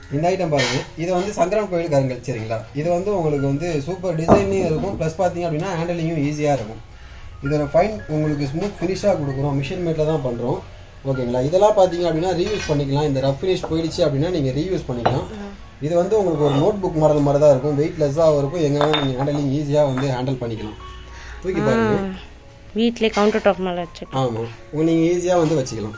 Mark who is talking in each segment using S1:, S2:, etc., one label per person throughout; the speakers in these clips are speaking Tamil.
S1: இந்த ஐட்டம் பாருங்க இது வந்து சங்கரன் கோயில் கருங்கல் சரிங்களா இது வந்து உங்களுக்கு வந்து சூப்பர் டிசைனிங் இருக்கும் ப்ளஸ் பார்த்தீங்க அப்படின்னா ஹேண்டலிங்கும் ஈஸியாக இருக்கும் இதோட ஃபைன் உங்களுக்கு ஸ்மூத் ஃபினிஷாக கொடுக்குறோம் மிஷின் மேட்டில் தான் பண்ணுறோம் ஓகேங்களா இதெல்லாம் பார்த்தீங்க அப்படின்னா ரீயூஸ் பண்ணிக்கலாம் இந்த ரஃப் ஃபினிஷ் போயிடுச்சு அப்படின்னா நீங்கள் ரீயூஸ் பண்ணிக்கலாம் இது வந்து உங்களுக்கு ஒரு நோட் புக் மாடல் மாதிரி தான் இருக்கும் வெயிட்லெஸ்ஸாக இருக்கும் எங்கே வேணாலும் நீங்கள் ஹேண்டலிங் ஈஸியாக வந்து ஹேண்டில் பண்ணிக்கலாம் தூக்கி பாருங்க
S2: வீட்லயே கவுண்டர் டாப் மேலே வச்சு
S1: ஆமாம் உங்க நீங்கள் ஈஸியாக வந்து வச்சுக்கலாம்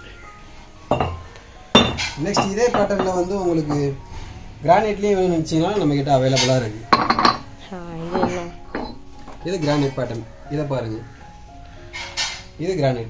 S1: நெக்ஸ்ட் இதே பேட்டர்னில் வந்து உங்களுக்கு கிரானைட்லேயும் வேணும்னு நினச்சிங்கன்னா நம்மக்கிட்ட அவைலபிளாக இருக்குது
S2: இது என்ன
S1: இது கிரானைட் பேட்டர்ன் இதை பாருங்க இது கிரானைட்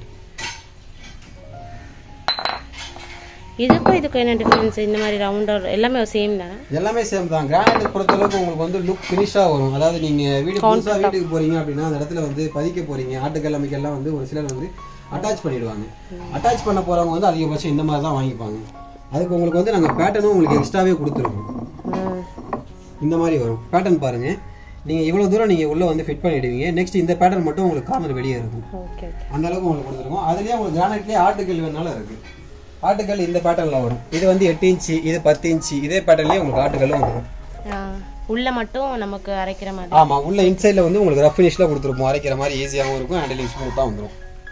S2: இதுக்கும் இதுக்கும் என்ன டிஃபரன்ஸ் இந்த மாதிரி ரவுண்டர் எல்லாமே சேம் தானே
S1: எல்லாமே சேம் தான் கிரானைட் பொறுத்தளவுக்கு உங்களுக்கு வந்து லுக் ஃபினிஷாக வரும் அதாவது நீங்கள் வீடு புதுசாக வீட்டுக்கு போகிறீங்க அப்படின்னா அந்த இடத்துல வந்து பதிக்க போகிறீங்க ஆட்டுக்கல் அமைக்கெல்லாம் வந்து ஒரு சிலர் வந்து அட்டாச் பண்ணிடுவாங்க அட்டாச் பண்ண போகிறவங்க வந்து அதிகபட்சம் இந்த மாதிரி தான் வாங்கிப்பாங்க அதுக்கு உங்களுக்கு வந்து நாங்கள் பேட்டர்னும் உங்களுக்கு எக்ஸ்ட்ராவே கொடுத்துருக்கோம்
S2: ம்
S1: இந்த மாதிரி வரும் பேட்டர்ன் பாருங்க நீங்க இவ்வளவு தூரம் நீங்க உள்ள வந்து ஃபிட் பண்ணிடுவீங்க நெக்ஸ்ட் இந்த பேட்டர்ன் மட்டும் உங்களுக்கு கார்னர் வெளியே இருக்கும்
S2: ஓகே
S1: அந்த அளவுக்கு உங்களுக்கு கொடுத்துருக்கோம் அதுலயே உங்களுக்கு கிரானைட்லயே ஆட்டுக்கல் வேணாலும் இருக்கு ஆட்டுக்கல் இந்த பேட்டர்ன்ல வரும் இது வந்து எட்டு இன்ச்சு இது பத்து இன்ச்சு இதே பேட்டர்ன்லயே உங்களுக்கு ஆட்டுக்கல்லும் வரும்
S2: உள்ள மட்டும் நமக்கு அரைக்கிற மாதிரி
S1: ஆமா உள்ள இன்சைட்ல வந்து உங்களுக்கு ரஃப் ஃபினிஷ்ல கொடுத்துருப்போம் அரைக்கிற மாதிரி ஈஸியாகவும் இருக்கும் ஹேண்டலிங் ஸ்மூத்தா வந்துடும்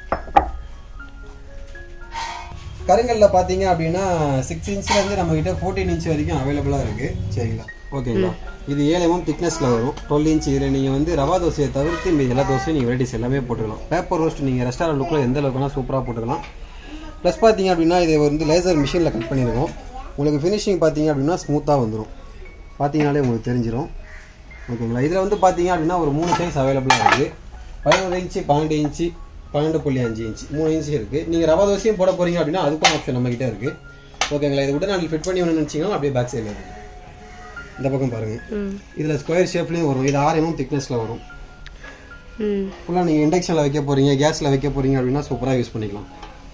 S1: கருங்கல்ல பாத்தீங்க அப்படின்னா சிக்ஸ் இன்ச்ல இருந்து நம்ம கிட்ட ஃபோர்டீன் இன்ச் வரைக்கும் அவைலபிளா இருக்கு சரிங்களா ஓகேங்களா இது ஏழு எம்எம் திக்னஸ்ல வரும் டுவெல் இன்ச் இதுல நீங்க வந்து ரவா தோசையை தவிர்த்து மீதி எல்லா தோசையும் நீங்க வெரைட்டிஸ் எல்லாமே போட்டுக்கலாம் பேப்பர் ரோஸ்ட் நீங்க ரெஸ்டாரண்ட் லுக்ல எந்த அளவுக்குனா சூப்பரா போட்டுக்கலாம் ப்ளஸ் பார்த்தீங்க அப்படின்னா இது வந்து லேசர் மிஷினில் கட் பண்ணியிருக்கோம் உங்களுக்கு ஃபினிஷிங் பார்த்தீங்க அப்படின்னா ஸ்மூத்தாக வந்துடும் பார்த்தீங்கனாலே உங்களுக்கு தெரிஞ்சிடும் ஓகேங்களா இதில் வந்து பார்த்தீங்க அப்படின்னா ஒரு மூணு சைஸ் அவைலபிளாக இருக்குது பதினோரு இன்ச்சு பன்னெண்டு இன்ச்சு பன்னெண்டு புள்ளி அஞ்சு இன்ச்சு மூணு இன்ச்சு இருக்குது நீங்கள் ரவா தோசையும் போட போகிறீங்க அப்படின்னா அதுக்கும் ஆப்ஷன் நம்மகிட்ட இருக்குது ஓகேங்களா இது உடனே ஃபிட் பண்ணி வேணும்னு நினச்சிங்கன்னா அப்படியே பேக் சைடில் இருக்குது இந்த பக்கம் பாருங்கள்
S2: ம்
S1: இதில் ஸ்கொயர் ஷேப்லேயும் வரும் இது ஆறு எம்எம் திக்னஸில் வரும்
S2: ம்
S1: ஃபுல்லாக நீங்கள் இண்டக்ஷனில் வைக்க போகிறீங்க கேஸில் வைக்க போகிறீங்க அப்படின்னா சூப்பராக யூஸ் பண்ணிக்கலாம்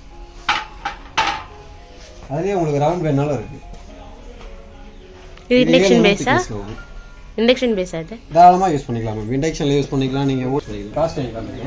S1: அதுலேயே உங்களுக்கு ரவுண்ட் வேணாலும் இருக்குது
S2: இது இண்டக்ஷன் பேஸா
S1: thickness ல வரும்.
S2: இண்டக்ஷன் பேஸா இது
S1: தாராளமா யூஸ் பண்ணிக்கலாம் மேம் இண்டக்ஷன்ல யூஸ் பண்ணிக்கலாம் நீங்க யூஸ் பண்ணிக்கலாம் காஸ்ட் டைம் பாருங்க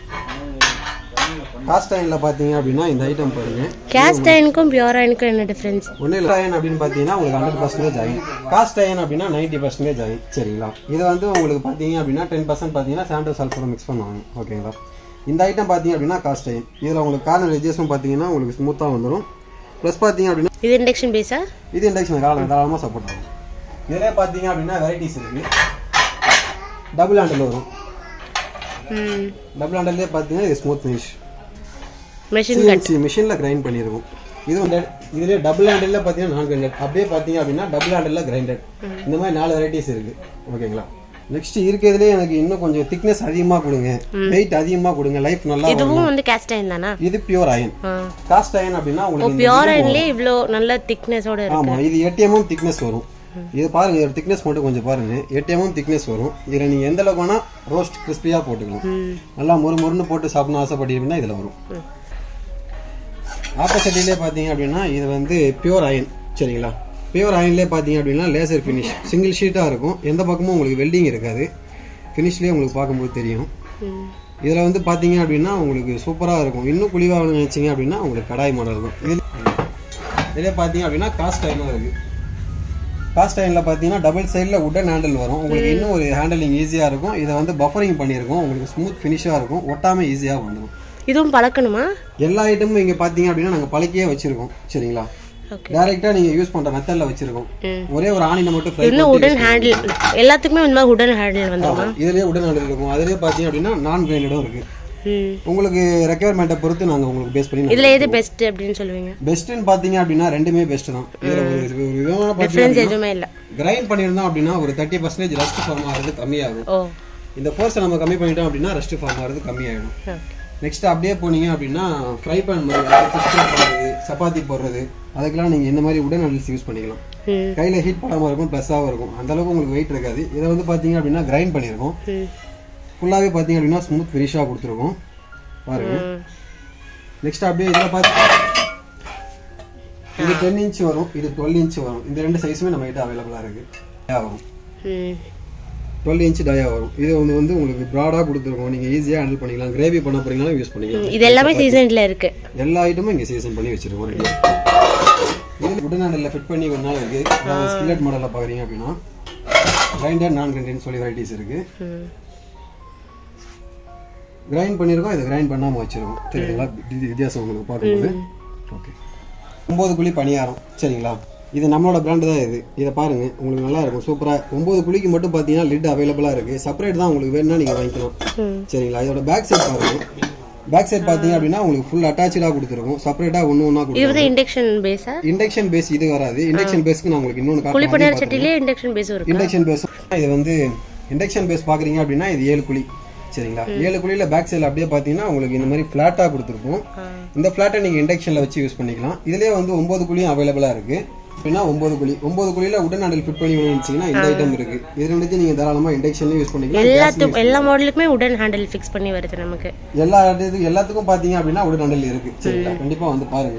S1: காஸ்ட் டைம்ல பாத்தீங்க அப்படின்னா இந்த ஐட்டம் பாருங்க
S2: கேஸ்ட் அயனுக்கும் பியூர் அயனுக்கும் என்ன டிஃபரன்ஸ்
S1: ஒன்றும் இல்லை அயன் அப்படின்னு பார்த்தீங்கன்னா உங்களுக்கு ஹண்ட்ரட் பர்சன்டேஜ் ஆகும் காஸ்ட் அயன் அப்படின்னா நைன்டி பர்சன்டேஜ் ஆகும் சரிங்களா இது வந்து உங்களுக்கு பார்த்தீங்க அப்படின்னா டென் பர்சன்ட் பார்த்தீங்கன்னா சாண்டோ சல்ஃபர் மிக்ஸ் பண்ணுவாங்க ஓகேங்களா இந்த ஐட்டம் பார்த்தீங்க அப்படின்னா காஸ்ட் அயன் இதில் உங்களுக்கு கார்னர் எஜஸும் பார்த்தீங்கன்னா உங்களுக்கு ஸ்மூத்தாக வந்துடும் ப்ளஸ் பார்த்தீங்க அப்படின்னா
S2: இது இண்டக்ஷன் பேஸா
S1: இது இண்டக்ஷன் காலம் தாராளமாக சப்போர்ட் ஆகும் இதிலே பார்த்தீங்க அப்படின்னா வெரைட்டிஸ் இருக்கு டபுள் ஹேண்டில் வரும்
S2: ம்
S1: டபுள் ஹேண்டல்லே பார்த்தீங்கன்னா இது ஸ்மூத் ஃபினிஷ்
S2: மெஷின்
S1: சிஎன்சி மிஷினில் கிரைண்ட் பண்ணியிருக்கும் இது வந்து இதுலேயே டபுள் ஹேண்டில் பார்த்தீங்கன்னா நான் கிரைண்டட் அப்படியே பார்த்தீங்க அப்படின்னா டபுள் ஹேண்டில் கிரைண்டட் இந்த மாதிரி நாலு வெரைட்டிஸ் இருக்கு ஓகேங்களா நெக்ஸ்ட் இருக்கிறதுலே எனக்கு இன்னும் கொஞ்சம் திக்னஸ் அதிகமாக கொடுங்க வெயிட் அதிகமாக கொடுங்க லைஃப் நல்லா வரும்.
S2: இதுவும் வந்து கேஸ்ட் அயன் தானா
S1: இது பியூர் அயன்
S2: ஆ
S1: காஸ்ட் அயன் அப்படின்னா உங்களுக்கு இந்த
S2: பியூர் அயன்லயே இவ்ளோ நல்ல திக்னஸோட இருக்கு
S1: ஆமா இது எட்டு எம்எம் திக்னஸ் வரும் இது பாருங்க இதோட திக்னஸ் மட்டும் கொஞ்சம் பாருங்க எட்டு எம்எம் திக்னஸ் வரும் இதுல நீங்க எந்த அளவுக்கு வேணா ரோஸ்ட் கிறிஸ்பியா போட்டுக்கலாம்
S2: ம்
S1: நல்லா மொறு மொறுன்னு போட்டு சாப்பிடணும் ஆசைப்பட்டீங்கன்னா இதுல வரும் ஆப்போசிட்லேயே பார்த்தீங்க அப்படின்னா இது வந்து பியூர் அயன் சரிங்களா பியூர் அயன்லேயே பார்த்தீங்க அப்படின்னா லேசர் ஃபினிஷ் சிங்கிள் ஷீட்டாக இருக்கும் எந்த பக்கமும் உங்களுக்கு வெல்டிங் இருக்காது ஃபினிஷ்லேயே உங்களுக்கு பார்க்கும்போது தெரியும்
S2: ம்
S1: இதில் வந்து பார்த்தீங்க அப்படின்னா உங்களுக்கு சூப்பராக இருக்கும் இன்னும் குழிவாகணும்னு நினச்சிங்க அப்படின்னா உங்களுக்கு கடாய் மாடல் இருக்கும் இது இதே பார்த்தீங்க அப்படின்னா காஸ்ட் அயனும் இருக்குது காஸ்ட் அயனில் பார்த்தீங்கன்னா டபுள் சைடில் உடன் ஹேண்டில் வரும் உங்களுக்கு இன்னும் ஒரு ஹேண்டலிங் ஈஸியாக இருக்கும் இதை வந்து பஃபரிங் பண்ணியிருக்கோம் உங்களுக்கு ஸ்மூத் ஃபினிஷாக இருக்கும் ஒட்டாமல் ஈஸியாக வந்துடும்
S2: இதுவும் பழக்கணுமா
S1: எல்லா ஐட்டமும் இங்கே பார்த்தீங்க அப்படின்னா நாங்கள் பழக்கியே வச்சிருக்கோம் சரிங்களா
S2: ஓகே
S1: டைரெக்டாக நீங்கள் யூஸ் பண்ணுற மெத்தடில் வச்சிருக்கோம்
S2: ம்
S1: ஒரே ஒரு ஆணினை மட்டும் ஃப்ரை
S2: இன்னும் உடன் ஹேண்டில் எல்லாத்துக்குமே இந்த மாதிரி உடன் ஹேண்டில் வந்துருமா
S1: இதுலேயே உடன் ஹேண்டில் இருக்கும் அதுலேயே பார்த்தீங்க அப்படின்னா நான் கிரைண்டடும் இருக்குது
S2: ம்
S1: உங்களுக்கு ரெக்யர்மெண்ட்டை பொறுத்து நாங்கள் உங்களுக்கு பேஸ் பண்ணி
S2: இதுல எது பெஸ்ட் அப்படின்னு சொல்லுவீங்க
S1: பெஸ்ட்டுன்னு பார்த்தீங்க அப்படின்னா ரெண்டுமே பெஸ்ட் தான் இதில் ஒரு ஒரு விதமான
S2: டிஃபரன்ஸ்
S1: பார்த்தீங்கன்னா
S2: எதுவுமே இல்ல
S1: கிரைண்ட் பண்ணியிருந்தோம் அப்படின்னா ஒரு தேர்ட்டி பர்சன்டேஜ் ரஸ்ட் ஃபார்ம் ஆகிறது கம்மியாகும்
S2: ஓ
S1: இந்த ஃபோர்ஸை நம்ம கம்மி பண்ணிட்டோம் அப்படின்னா ரஸ்ட் ஃபார்ம் ஆகிறது கம்மியாயிடும்
S2: ஓகே
S1: நெக்ஸ்ட் அப்படியே போனீங்க அப்படின்னா ஃப்ரை பேன் மாதிரி ஃபிஷ் ஃப்ரை பண்ணுறது சப்பாத்தி போடுறது அதுக்கெல்லாம் நீங்கள் இந்த மாதிரி உடன் ஹேண்டில்ஸ் யூஸ் பண்ணிக்கலாம்
S2: ம்
S1: கையில் ஹீட் படாமல் இருக்கும் ப்ளஸ்ஸாகவும் இருக்கும் அந்த அளவுக்கு உங்களுக்கு வெயிட் இருக்காது இதை வந்து பார்த்தீங்க அப்படின்னா கிரைண்ட் பண்ணியிருக்கோம்
S2: ம்
S1: ஃபுல்லாகவே பார்த்தீங்க அப்படின்னா ஸ்மூத் ஃபினிஷாக கொடுத்துருக்கோம் பாருங்க
S2: ம்
S1: நெக்ஸ்ட் அப்படியே இதில் பார்த்து இது டென் இன்ச் வரும் இது டுவெல் இன்ச் வரும் இந்த ரெண்டு சைஸுமே நம்ம கிட்ட அவைலபிளாக இருக்கு டயா வரும்
S2: ம்
S1: டுவெல் இன்ச் டயா வரும் இது வந்து வந்து உங்களுக்கு ப்ராடாக கொடுத்துருக்கோம் நீங்கள் ஈஸியாக ஹேண்டில் பண்ணிக்கலாம் கிரேவி பண்ண போறீங்கனாலும் யூஸ் பண்ணிக்கலாம்
S2: இது எல்லாமே சீசன்ல இருக்கு
S1: எல்லா ஐட்டமும் இங்கே சீசன் பண்ணி வச்சிருக்கோம் ரெடியாக இது இது உடன் ஹேண்டில் ஃபிட் பண்ணி ஒரு நாள் இருக்கு அதாவது ஸ்கில்லட் மாடலில் பார்க்குறீங்க அப்படின்னா கிரைண்டர் நான் கிரைண்டர்னு சொல்லி வெரைட்டிஸ் இருக்கு
S2: ம்
S1: கிரைண்ட் பண்ணியிருக்கோம் இது கிரைண்ட் பண்ணாமல் வச்சிருக்கோம் தெரியுதுங்களா வி- வித்தியாசம் உங்களுக்கு பார்க்கும்போது ஓகே ஒம்பது குழி பணியாரம் சரிங்களா இது நம்மளோட பிராண்டு தான் இது இதை பாருங்க உங்களுக்கு நல்லா இருக்கும் சூப்பராக ஒம்பது குழிக்கு மட்டும் பார்த்தீங்கன்னா லிட் அவைலபிளாக இருக்கு செப்பரேட் தான் உங்களுக்கு வேணும்னா நீங்கள் வாங்கிக்கலாம்
S2: ம்
S1: சரிங்களா இதோட பேக் சைட் பாருங்க பேக் சைட் பார்த்தீங்க அப்படின்னா உங்களுக்கு ஃபுல் அட்டாச்சாக கொடுத்துருக்கும் செப்பரேட்டாக ஒன்று ஒன்றா
S2: இது
S1: கொடுத்துருக்கும்
S2: வந்து இண்டக்ஷன் பேஸா
S1: இண்டக்ஷன் பேஸ் இது வராது இண்டக்ஷன் பேஸ்க்கு நான் உங்களுக்கு இன்னொன்று
S2: குழி
S1: காட்டுறேன்
S2: பணியார சட்டிலே இண்டக்ஷன் பேஸும் இருக்கு
S1: இண்டக்ஷன் பேஸ் இது வந்து இண்டக்ஷன் பேஸ் பாக்குறீங்க அப்படின்னா இது ஏழு குழி சரிங்களா ஏழு குழியில பேக் சைடில் அப்படியே பார்த்தீங்கன்னா உங்களுக்கு இந்த மாதிரி ஃபிளாட்டாக கொடுத்துருக்கும் இந்த ஃபிளாட்டை நீங்கள் இண்டக்ஷனில் வச்சு யூஸ் பண்ணிக்கலாம் இதுலேயே வந்து ஒம்பது குழியும் அவைலபிளாக இருக்கு அப்படின்னா ஒம்பது குழி ஒம்பது குழியில உடன் அடல் ஃபிட் பண்ணி வேணும்னு இந்த ஐட்டம் இருக்கு இது ரெண்டுத்தையும் நீங்கள் தாராளமாக இண்டக்ஷன்லையும் யூஸ் பண்ணிக்கலாம்
S2: எல்லாத்துக்கும் எல்லா மாடலுக்குமே உடன் ஹேண்டில் ஃபிக்ஸ் பண்ணி வருது நமக்கு
S1: எல்லா இது எல்லாத்துக்கும் பார்த்தீங்க அப்படின்னா உடன் அடல் இருக்கு சரிங்களா கண்டிப்பாக வந்து பாருங்க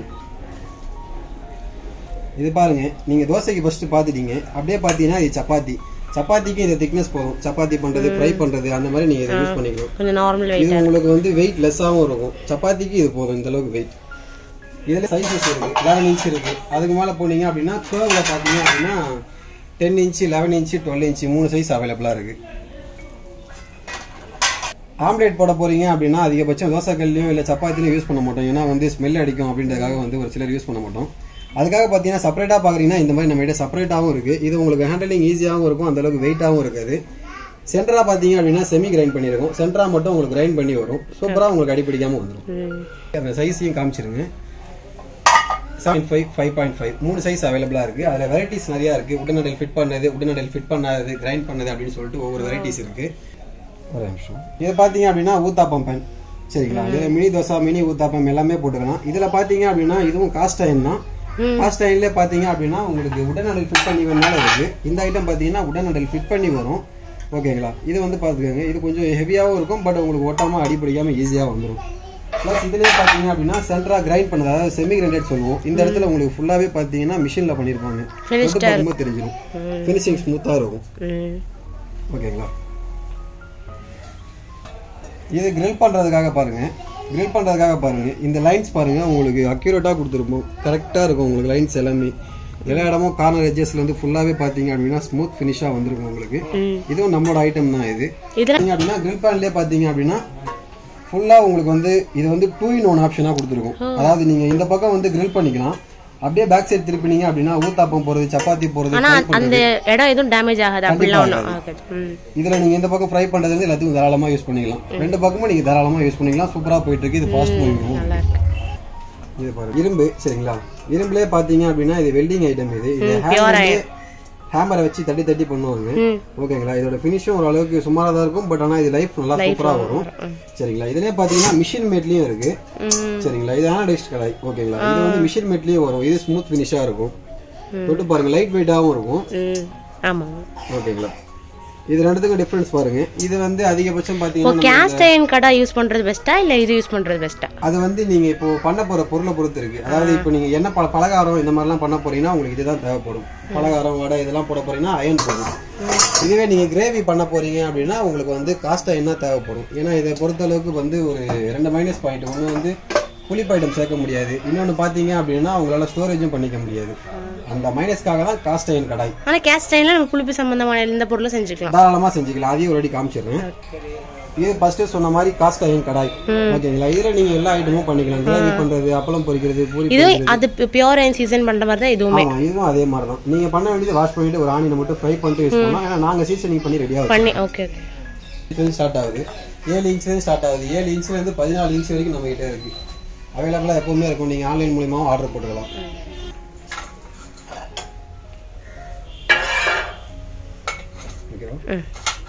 S1: இது பாருங்க நீங்க தோசைக்கு ஃபர்ஸ்ட் பார்த்துட்டீங்க அப்படியே பார்த்தீங்கன்னா இது சப்பாத்தி சப்பாத்திக்கு இந்த திக்னஸ் போதும் சப்பாத்தி பண்றது ஃப்ரை பண்றது அந்த மாதிரி நீங்க இதை யூஸ் பண்ணிக்கலாம்
S2: கொஞ்சம் நார்மல் வெயிட்
S1: இது உங்களுக்கு வந்து வெயிட் லெஸ்ஸாகவும் இருக்கும் சப்பாத்திக்கு இது போதும் இந்த அளவுக்கு வெயிட் இதுல சைஸஸ் இருக்கு லெவன் இன்ச் இருக்கு அதுக்கு மேல போனீங்க அப்படின்னா கேர்வ்ல பாத்தீங்க அப்படின்னா ten inch eleven inch twelve inch மூணு சைஸ் அவைலபிளா இருக்கு ஆம்லேட் போட போறீங்க அப்படின்னா அதிகபட்சம் தோசைக்கல்லையும் இல்லை சப்பாத்திலையும் யூஸ் பண்ண மாட்டோம் ஏன்னா வந்து ஸ்மெல் அடிக்கும் அப்படின்றதுக்காக வந்து ஒரு சிலர் யூஸ் பண்ண மாட்டோம் அதுக்காக பார்த்தீங்கன்னா செப்பரேட்டாக பார்க்குறீங்கன்னா இந்த மாதிரி நம்ம கிட்ட செப்பரேட்டாகவும் இருக்குது இது உங்களுக்கு ஹேண்டலிங் ஈஸியாகவும் இருக்கும் அந்த அளவுக்கு வெயிட்டாகவும் இருக்காது சென்டரா பார்த்தீங்க அப்படின்னா செமி கிரைண்ட் பண்ணியிருக்கோம் சென்டரா மட்டும் உங்களுக்கு கிரைண்ட் பண்ணி வரும் சூப்பராக உங்களுக்கு அடிப்பிடிக்காமல் வந்துடும்
S2: ம்
S1: அந்த சைஸையும் காமிச்சிருங்க seven five five point five மூணு சைஸ் அவைலபிளாக இருக்குது அதில் வெரைட்டிஸ் நிறையா இருக்குது உடனடியில் ஃபிட் பண்ணது உடனடியில் ஃபிட் பண்ணாதது கிரைண்ட் பண்ணது அப்படின்னு சொல்லிட்டு ஒவ்வொரு வெரைட்டிஸ் இருக்குது ஒரு நிமிஷம் இது பார்த்தீங்க அப்படின்னா ஊத்தாப்பம் பேன் சரிங்களா இதில் மினி தோசை மினி ஊத்தாப்பம் எல்லாமே போட்டுக்கலாம் இதில் பார்த்தீங்க அப்படின்னா இதுவும் காஸ்ட் அயன் தான் காஸ்ட் அயன்லேயே பார்த்தீங்க அப்படின்னா உங்களுக்கு உடனடியில் ஃபிட் பண்ணி வேணாலும் இருக்குது இந்த ஐட்டம் பார்த்தீங்கன்னா உடனடியில் ஃபிட் பண்ணி வரும் ஓகேங்களா இது வந்து பார்த்துக்கோங்க இது கொஞ்சம் ஹெவியாகவும் இருக்கும் பட் உங்களுக்கு ஒட்டாமல் அடிப்படிக்காமல் ஈஸியாக வந்துடும் ப்ளஸ் இதுலேயே பார்த்தீங்க அப்படின்னா சென்டரா கிரைண்ட் பண்ணது அதாவது செமி கிரைண்டட் சொல்லுவோம் இந்த இடத்துல உங்களுக்கு ஃபுல்லாகவே பார்த்தீங்கன்னா மிஷினில் பண்ணியிருப்பாங்க
S2: Finished
S1: தொட்டு பார்க்கும்போது தெரிஞ்சிடும் ஃபினிஷிங் ஸ்மூத்தாக இருக்கும்
S2: ம்
S1: ஓகேங்களா இது கிரில் பண்றதுக்காக பாருங்க கிரில் பண்றதுக்காக பாருங்க இந்த லைன்ஸ் பாருங்க உங்களுக்கு அக்யூரேட்டா கொடுத்துருப்போம் கரெக்டா இருக்கும் உங்களுக்கு லைன்ஸ் எல்லாமே எல்லா இடமும் கார்னர் எட்ஜஸ்ல இருந்து ஃபுல்லாவே பாத்தீங்க அப்படின்னா ஸ்மூத் ஃபினிஷா வந்திருக்கும் உங்களுக்கு
S2: ம்
S1: இதுவும் நம்மளோட ஐட்டம் தான் இது
S2: இதுல
S1: பாத்தீங்க அப்படின்னா கிரில் பேன்லயே பாத்தீங்க அப்படின்னா ஃபுல்லா உங்களுக்கு வந்து இது வந்து டூ இன் ஒன் ஆப்ஷனா கொடுத்துருக்கும் அதாவது நீங்க இந்த பக்கம் வந்து கிரில் பண்ணிக்கலாம் அப்படியே பேக் சைடு திருப்பினீங்க அப்படின்னா ஊத்தாப்பம் போறது சப்பாத்தி போறது
S2: ஆனா
S1: fry பண்றது.
S2: அந்த இடம் எதுவும் டேமேஜ் ஆகாது அப்படிலாம் ஒன்றும் ஆகாது ம்
S1: இதுல நீங்க இந்த பக்கம் ஃப்ரை பண்றது வந்து எல்லாத்துக்கும் தாராளமா யூஸ் பண்ணிக்கலாம் ரெண்டு பக்கமும் நீங்க தாராளமா யூஸ் பண்ணிக்கலாம் சூப்பரா போயிட்டு இருக்கு இது ஃபாஸ்ட் மூவிங்
S2: நல்லா இருக்கு
S1: இது பாருங்க இரும்பு சரிங்களா இரும்புலயே பாத்தீங்க அப்படின்னா இது வெல்டிங் ஐட்டம் இது இது ஹேமரை வச்சு தட்டி தட்டி பண்ணுவாங்க
S2: ம்
S1: ஓகேங்களா இதோட ஃபினிஷும் ஓரளவுக்கு சுமாரா தான் இருக்கும் பட் ஆனா இது லைஃப் நல்லா சூப்பரா வரும் சரிங்களா இதுலயே பாத்தீங்கன்னா மிஷின் மேட்லயும் இருக்கு
S2: ம்
S1: சரிங்களா இது ஆனடைஸ்ட் கடாய் ஓகேங்களா இது வந்து மிஷின் மேட்லயும் வரும் இது ஸ்மூத் ஃபினிஷா இருக்கும் தொட்டு பாருங்க லைட் வெயிட்டாவும் இருக்கும்
S2: ம் ஆமாம்
S1: ஓகேங்களா இது ரெண்டுத்துக்கும் டிஃபரன்ஸ் பாருங்க இது வந்து அதிகபட்சம் பாத்தீங்கன்னா
S2: கேஸ்ட் அயன் கடா யூஸ் பண்றது பெஸ்ட்டா இல்ல இது யூஸ் பண்றது பெஸ்ட்டா
S1: அது வந்து நீங்க இப்போ பண்ண போற பொருளை பொறுத்து இருக்கு அதாவது இப்போ நீங்க என்ன ப- பலகாரம் இந்த மாதிரிலாம் பண்ண போறீங்கன்னா உங்களுக்கு இதுதான் தேவைப்படும் பலகாரம் வடை இதெல்லாம் போட போறீங்கன்னா அயன் போடும் இதுவே நீங்க கிரேவி பண்ண போறீங்க அப்படின்னா உங்களுக்கு வந்து காஸ்ட் அயன் தான் தேவைப்படும் ஏன்னா இதை பொறுத்த அளவுக்கு வந்து ஒரு ரெண்டு மைனஸ் பாயிண்ட் ஒன்று வந்து புளிப்பு ஐட்டம் சேர்க்க முடியாது இன்னொன்று பார்த்தீங்க அப்படின்னா உங்களால ஸ்டோரேஜும் பண்ணிக்க முடியாது அந்த மைனஸ்க்காக தான் காஸ்ட் அயன் கடாய்
S2: ஆனா கேஸ்ட் அயன்ல நம்ம புளிப்பு சம்பந்தமான எந்த பொருளும் செஞ்சுக்கலாம்
S1: தாராளமா செஞ்சுக்கலாம் அதையும் ஒரு வாட்டி காமிச்சிடுறேன் இது ஃபர்ஸ்ட் சொன்ன மாதிரி காஸ்ட் அயன் கடாய் ஓகேங்களா இதுல நீங்க எல்லா ஐட்டமும் பண்ணிக்கலாம் கிரேவி பண்றது அப்பளம் பொரிக்கிறது பூரி
S2: இது அது பியோர் அயன் சீசன் பண்ற மாதிரி தான் இதுவுமே
S1: ஆமா இதுவும் அதே மாதிரி தான் நீங்க பண்ண வேண்டியது வாஷ் பண்ணிட்டு ஒரு ஆனியனை மட்டும் ஃப்ரை பண்ணிட்டு யூஸ் பண்ணலாம் ஏன்னா நாங்க சீசனிங் பண்ணி ரெடியா
S2: பண்ணி ஓகே ஓகே
S1: இன்ச்லேருந்து ஸ்டார்ட் ஆகுது ஏழு இன்ச்லேருந்து ஸ்டார்ட் ஆகுது ஏழு இன்ச்ல இருந்து பதினாலு இன்ச் வரைக்கும் நம்ம கிட்ட இருக்கு அவைலபிளா எப்பவுமே இருக்கும் நீங்க ஆன்லைன் மூலியமாவும் ஆர்டர் போட்டுக்கலாம் ஓகேவா
S2: ம்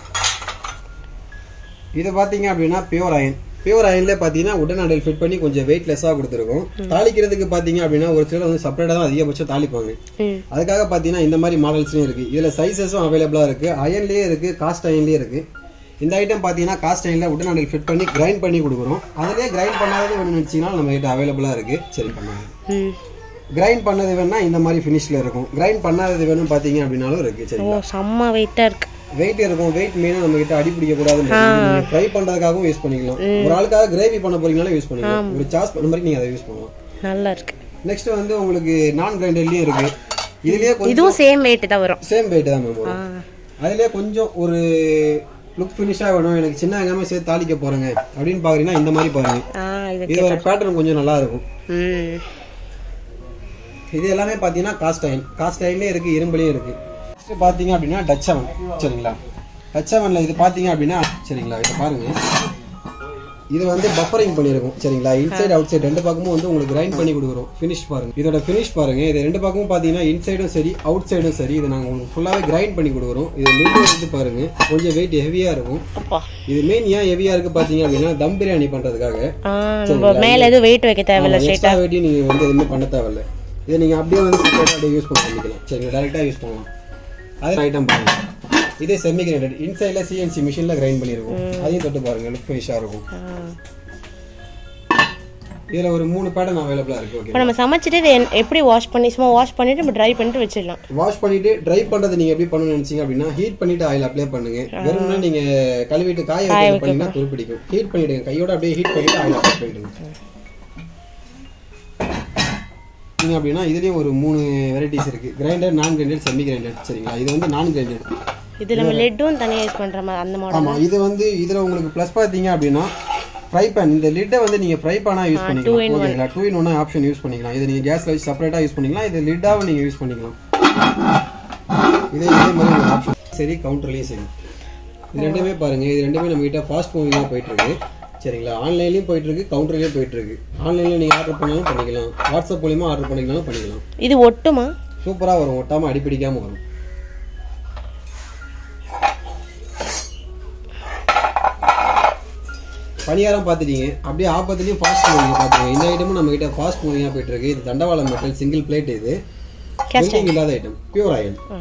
S1: இது பாத்தீங்க அப்படின்னா பியூர் அயன் பியூர் அயன்ல பாத்தீங்கன்னா உடன் அடல் ஃபிட் பண்ணி கொஞ்சம் வெயிட்லெஸ்ஸா கொடுத்துருக்கும் தாளிக்கிறதுக்கு பாத்தீங்க அப்படின்னா ஒரு சிலர் வந்து செப்பரேட்டா தான் அதிகபட்சம் தாளிப்பாங்க
S2: ம்
S1: அதுக்காக பாத்தீங்கன்னா இந்த மாதிரி மாடல்ஸ்லயும் இருக்கு இதுல சைஸஸும் அவைலபிளா இருக்கு அயன்லயே இருக்கு காஸ்ட் அயன்லயே இருக்கு இந்த ஐட்டம் பாத்தீங்கன்னா காஸ்ட் அயன்ல உடன் அடல் ஃபிட் பண்ணி கிரைண்ட் பண்ணி கொடுக்குறோம் அதுலயே கிரைண்ட் பண்ணாதது வேணும்னு நினைச்சீங்கன்னா நம்ம கிட்ட அவைலபிளா இருக்கு சரி பண்ணுங்க
S2: ம்
S1: கிரைண்ட் பண்ணது வேணா இந்த மாதிரி ஃபினிஷ்ல இருக்கும் கிரைண்ட் பண்ணாதது வேணும் பாத்தீங்க அப்படின்னாலும் இருக்கு சரி
S2: ஓ செம்ம வெயிட்டா இருக்கு
S1: வெயிட் இருக்கும் வெயிட் மெயினா நம்ம கிட்ட அடி பிடிக்க கூடாது ஃப்ரை பண்றதுக்காகவும் யூஸ் பண்ணிக்கலாம் ஒரு ஆளுக்காக கிரேவி பண்ண போறீங்கனாலும் யூஸ் பண்ணிக்கலாம் ஒரு சாஸ் பண்ண மாதிரி நீங்க அதை யூஸ் பண்ணலாம்
S2: நல்லா இருக்கு
S1: நெக்ஸ்ட் வந்து உங்களுக்கு நான் கிரைண்டர்லயும் இருக்கு இதுலயே கொஞ்சம்
S2: இதுவும் சேம் வெயிட் தான் வரும்
S1: சேம் வெயிட் தான் மேம்
S2: ஆ.
S1: வரும் அதுலயே கொஞ்சம் ஒரு லுக் ஃபினிஷா வேணும் எனக்கு சின்ன வெங்காயமே சேர்த்து தாளிக்க போறேங்க அப்படின்னு பாக்குறீங்கன்னா இந்த மாதிரி பாருங்க
S2: ஆ இது
S1: இது ஒரு பேட்டர்ன் கொஞ்சம் நல்லா இருக்கும்
S2: ம்
S1: இது எல்லாமே பாத்தீங்கன்னா காஸ்ட் அயன் காஸ்ட் அயன்லயே இருக்கு இரும்புலயும் இருக்கு நெக்ஸ்ட் பாத்தீங்க அப்படின்னா டச் அவன் சரிங்களா டச் அவன்ல இது பாத்தீங்க அப்படின்னா சரிங்களா இதை பாருங்க இது வந்து பஃபரிங் பண்ணியிருக்கும் சரிங்களா இன்சைட் அவுட் சைடு ரெண்டு பக்கமும் வந்து உங்களுக்கு கிரைண்ட் பண்ணி கொடுக்குறோம் ஃபினிஷ் பாருங்க இதோட ஃபினிஷ் பாருங்க இது ரெண்டு பக்கமும் பாத்தீங்கன்னா இன்சைடும் சரி அவுட் சைடும் சரி இதை நாங்கள் உங்களுக்கு ஃபுல்லாவே கிரைண்ட் பண்ணி கொடுக்குறோம் இது லிட் வந்து பாருங்க கொஞ்சம் வெயிட் ஹெவியா இருக்கும்
S2: அப்பா
S1: இது மெயின் ஏன் ஹெவியா இருக்கு பாத்தீங்க அப்படின்னா தம் பிரியாணி பண்றதுக்காக
S2: ஆ நம்ம மேல எதுவும் வெயிட் வைக்க தேவையில்ல
S1: எக்ஸ்ட்ரா வெயிட்டி நீங்க வந்து எதுவுமே பண்ண தேவையில்ல இதை நீங்க அப்படியே வந்து செப்பரேட்டா அப்படியே யூஸ் பண்ணிக்கலாம் சரிங்க டேரக்டா யூஸ் பண்ணலாம் அதே ஐட்டம் பாருங்க இதே செமி கிரைண்டட் இன்சைட்ல சிஎன்சி மிஷின்ல கிரைண்ட் பண்ணிருக்கும் அதையும் தொட்டு பாருங்க லுக் ஃபினிஷா இருக்கும்
S2: ஆ.
S1: இதுல ஒரு மூணு பேட்டர்ன் அவைலபிளா இருக்கு ஓகே
S2: இப்போ நம்ம சமைச்சிட்டு இதை என்- எப்படி வாஷ் பண்ணி சும்மா வாஷ் பண்ணிட்டு நம்ம ட்ரை பண்ணிட்டு வச்சிடலாம்
S1: வாஷ் பண்ணிட்டு ட்ரை பண்றது நீங்க எப்படி பண்ணணும்னு நினைச்சீங்க அப்படின்னா ஹீட் பண்ணிட்டு ஆயில் அப்ளை பண்ணுங்க வெறும்னா நீங்க கழுவிட்டு காய வைக்கிறது பண்ணீங்கன்னா துரு பிடிக்கும் ஹீட் பண்ணிடுங்க கையோட அப்படியே ஹீட் பண்ணிட்டு ஆயில் அப்ளை பண்ணிடுங்க நீங்க அப்படின்னா இதுலயும் ஒரு மூணு வெரைட்டிஸ் இருக்கு கிரைண்டர் நான் கிரைண்டர் செமி கிரைண்டர் சரிங்களா இது வந்து நான் கிரைண்டர்
S2: இது நம்ம லெட்டும் தனியாக யூஸ் பண்ற மாதிரி அந்த மாடல்
S1: ஆமா இது வந்து இதுல உங்களுக்கு ப்ளஸ் பாத்தீங்க அப்படின்னா ஃப்ரை பேன் இந்த லிட்டை வந்து நீங்க ஃப்ரை பேனா யூஸ் பண்ணிக்கலாம் ஓகேங்களா two in one option use பண்ணிக்கலாம் இது நீங்க கேஸ்ல வச்சு செப்பரேட்டா யூஸ் பண்ணிக்கலாம் இது லிட்டாவும் நீங்க யூஸ் பண்ணிக்கலாம் இதே இதே மாதிரி ஒரு ஆப்ஷன் சரி கவுண்டர்லயும் சரி இது ரெண்டுமே பாருங்க இது ரெண்டுமே நம்ம கிட்ட ஃபாஸ்ட் மூவிங்கா போயிட்டு இருக்கு சரிங்களா ஆன்லைன்லயும் போயிட்டு இருக்கு கவுண்டர்லயும் போயிட்டு இருக்கு ஆன்லைன்ல நீங்க ஆர்டர் பண்ணாலும் பண்ணிக்கலாம் வாட்ஸ்அப் மூலியமா ஆர்டர் பண்ணிக்கலாம் பண்ணிக்கலாம்
S2: இது ஒட்டுமா
S1: சூப்பரா வரும் ஒட்டாம அடிப்பிடிக்காம வரும் பணியாரம் பார்த்துட்டீங்க அப்படியே ஆப்பத்துலயும் ஃபாஸ்ட் மூவிங் பார்த்துருங்க இந்த ஐட்டமும் நம்ம கிட்ட ஃபாஸ்ட் மூவிங்கா போயிட்டு இருக்கு இது தண்டவாளம் மெட்டல் சிங்கிள் பிளேட் இது வெல்டிங் இல்லாத ஐட்டம் பியூர் அயன்
S2: ஆ.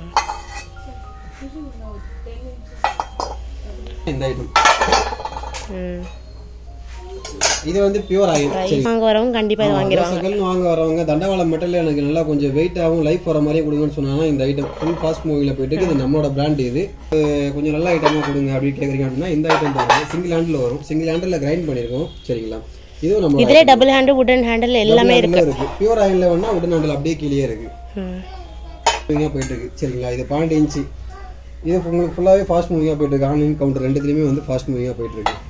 S1: இந்த ஐட்டம்
S2: ம்
S1: இது வந்து பியூர் அயன் சரி
S2: வாங்க வரவங்க கண்டிப்பா இது வாங்கிடுவாங்க
S1: தோசைகள்னு வாங்க வரவங்க தண்டவாளம் மெட்டல் எனக்கு நல்லா கொஞ்சம் வெயிட்டாகவும் லைஃப் வர மாதிரியே கொடுங்கன்னு சொன்னாங்கன்னா இந்த ஐட்டம் ஃபுல் ஃபாஸ்ட் மூவியில் போயிட்டு இருக்கு. இது நம்மளோட பிராண்ட் இது அஹ் கொஞ்சம் நல்ல ஐட்டமாக கொடுங்க அப்படின்னு கேட்குறீங்க அப்படின்னா இந்த ஐட்டம் பாருங்க சிங்கிள் ஹேண்டில் வரும் சிங்கிள் ஹேண்டில் கிரைண்ட் பண்ணியிருக்கோம் சரிங்களா இதுவும் நம்ம
S2: இதுல டபுள் ஹேண்டு உடன் ஹேண்டில் எல்லாமே இருக்கு
S1: இருக்கு பியூர் ஆயில்ல வேணா உடன் ஹேண்டில் அப்படியே கீழே இருக்கு
S2: ம்.
S1: மூவிங்காக போயிட்டு இருக்கு சரிங்களா இது பாயிண்ட் இன்ச்சு இது உங்களுக்கு ஃபுல்லாகவே ஃபாஸ்ட் மூவிங்காக போயிட்டு இருக்கு ஆன்லைன் கவுண்டர் ரெண்டுத்துலையுமே வந்து ஃபாஸ்ட் மூவிங்காக போயிட்டு இருக்கு